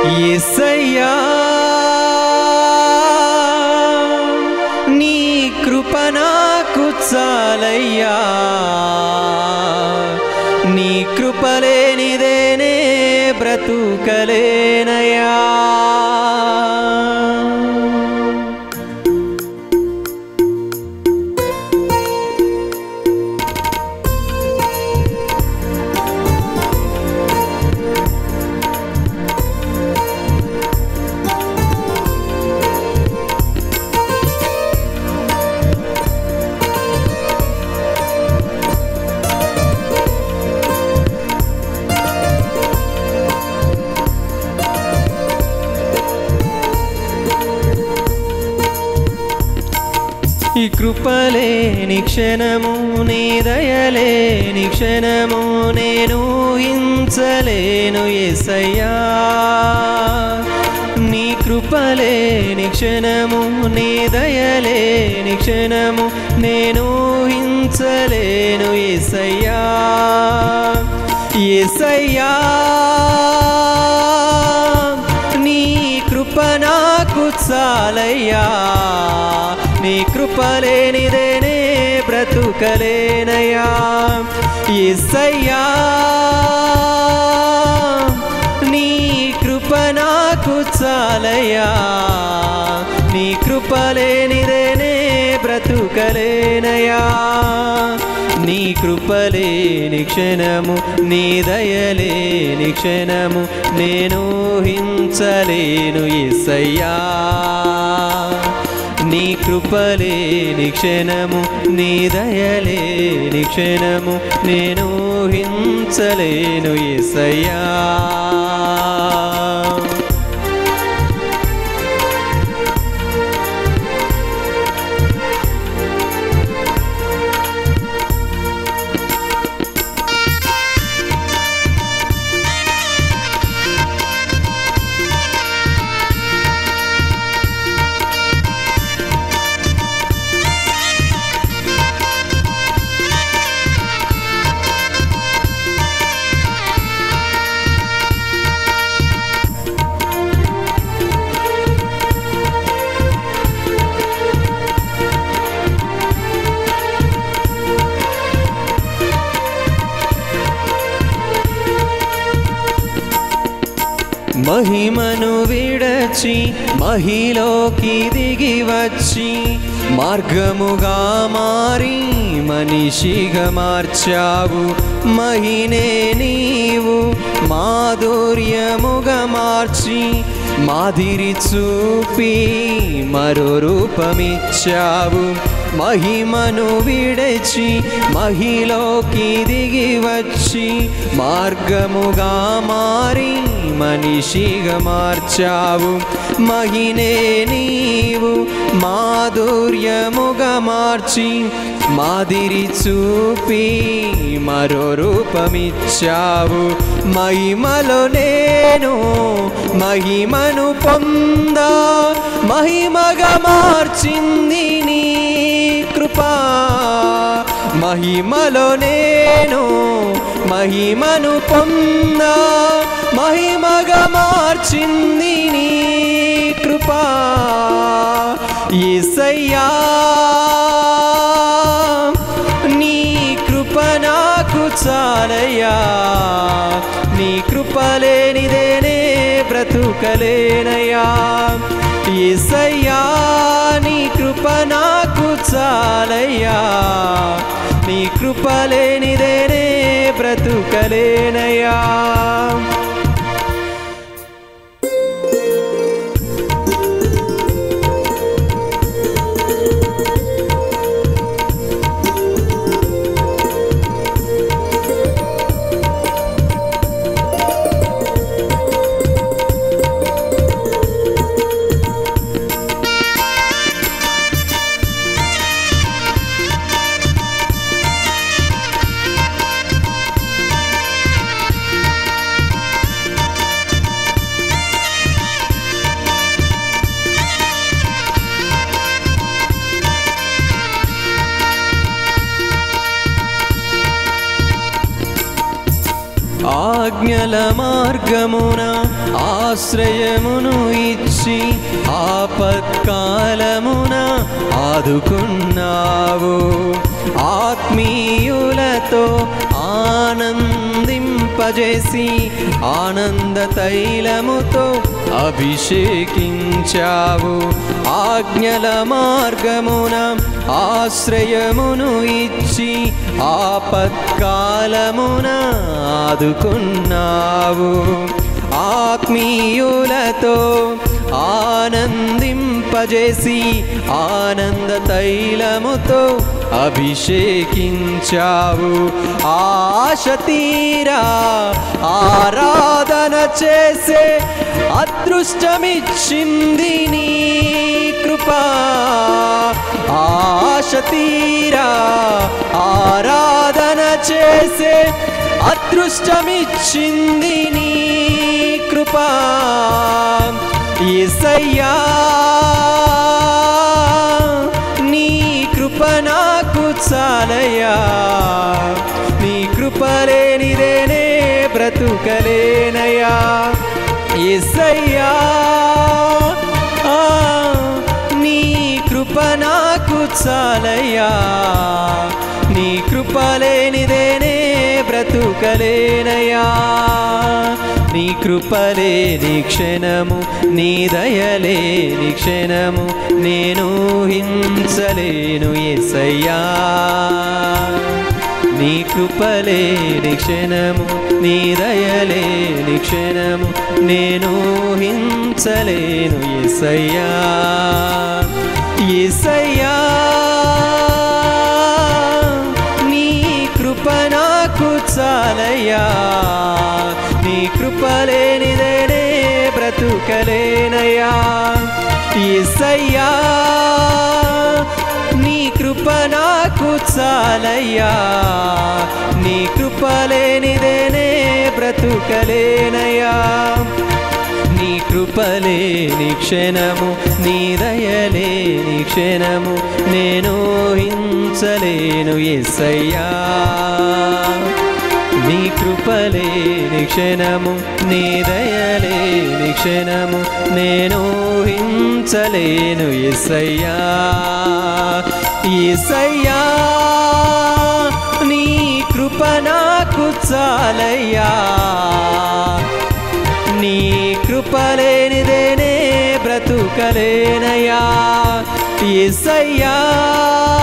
ఎస్సయ్యా నీ కృప నాకు చాలయ్యా నీ కృప లేనిదేనే బ్రతుకలేనయ్యా ఈ కృపలేని క్షణము నీ దయలేని క్షణము నేను హింసలేను ఎసయ్యా నీ కృపలేని క్షణము నీ దయలేని క్షణము నేను హింసలేను ఎసయ్యా ఎసయ్యా నీ కృప నాకు చాలయ్యా నీ కృప లేనిదేనే బ్రతుకలేనయ్యా ఎస్సయ్యా నీ కృప నాకు చాలయ్యా నీ కృప లేనిదేనే బ్రతుకలేనయ్యా నీ కృపలేని క్షణము నీ దయలేని క్షణము నేను హింసలేను ఎసయ్యా నీ కృపలేని క్షణము నీ దయలేని క్షణము నేను హింసలేను ఎసయ్యా మహిమను విడచి మహిలోకి దిగి వచ్చి మార్గముగా మారి మనిషిగా మార్చావు మహినే నీవు మాధుర్యముగా మార్చి మాదిరి చూపి మరో రూపమిచ్చావు మహిమను విడచి మహిలోకి దిగి వచ్చి మార్గముగా మారి మనిషిగా మార్చావు మహినే నీవు మాధుర్యముగా మార్చి మాదిరి చూపి మరో రూపమిచ్చావు మహిమలో నేను మహిమను పొందా మహిమగా మార్చింది నీ కృపా మహిమలో నేను మహిమను పొందా మహిమగా మార్చింది నీ కృపా ఈసయ్యా నీ కృప నాకు చాలయ్యా నీ కృప లేనిదేనే బ్రతుకలేనయ్యా ఈసయ్యా నీ కృప నాకు చాలయ్యా నీ కృప లేనిదేనే బ్రతుకలేనయ్యా ఆజ్ఞల మార్గమున ఆశ్రయమును ఇచ్చి ఆపత్కాలమున ఆదుకున్నావు ఆత్మీయులతో ఆనందింపజేసి ఆనంద తైలముతో అభిషేకించావు ఆజ్ఞల మార్గమున ఆశ్రయమును ఇచ్చి ఆపత్కాలమున ఆదుకున్నావు ఆత్మీయులతో ఆనందింపజేసి ఆనంద తైలముతో అభిషేకించావు ఆశ తీరా ఆరాధన చేసే అదృష్టమిచ్చింది నీ కృపా ఆశ తీరా ఆరాధన చేసే అదృష్టమిచ్చింది నీ కృపా ఏసయ్యా నీ కృప నాకు చాలయ్యా నీ కృప లేనిదేనే బ్రతుకలేనయ్యా ఏసయ్యా ఆ, నీ కృప నాకు చాలయ్యా నీ కృప లేనిదేనే బ్రతుకలేనయ్యా నీ కృపలేని క్షణము నీ దయలేని క్షణము నేను హింసలేను ఎసయ్యా నీ కృపలేని క్షణము నీ దయలేని క్షణము నేను హింసలేను ఎసయ్యా ఎసయ్యా నీ కృప నాకు చాలయ్యా నీ కృప లేనిదేనే బ్రతుకలేనయ్యా ఎసయ్యా నీ కృప నాకు చాలయ్యా నీ కృప లేనిదేనే బ్రతుకలేనయ్యా నీ కృపలేని క్షణము నీ దయలేని క్షణము నేను హింసలేను ఎసయ్యా నీ కృపలేని క్షణము నీ దయలేని క్షణము నేను హింసలేను ఎసయ్యా ఎసయ్యా నీ కృప నాకు చాలయ్యా నీ కృప లేనిదేనే బ్రతుకలేనయ్యా ఎసయ్యా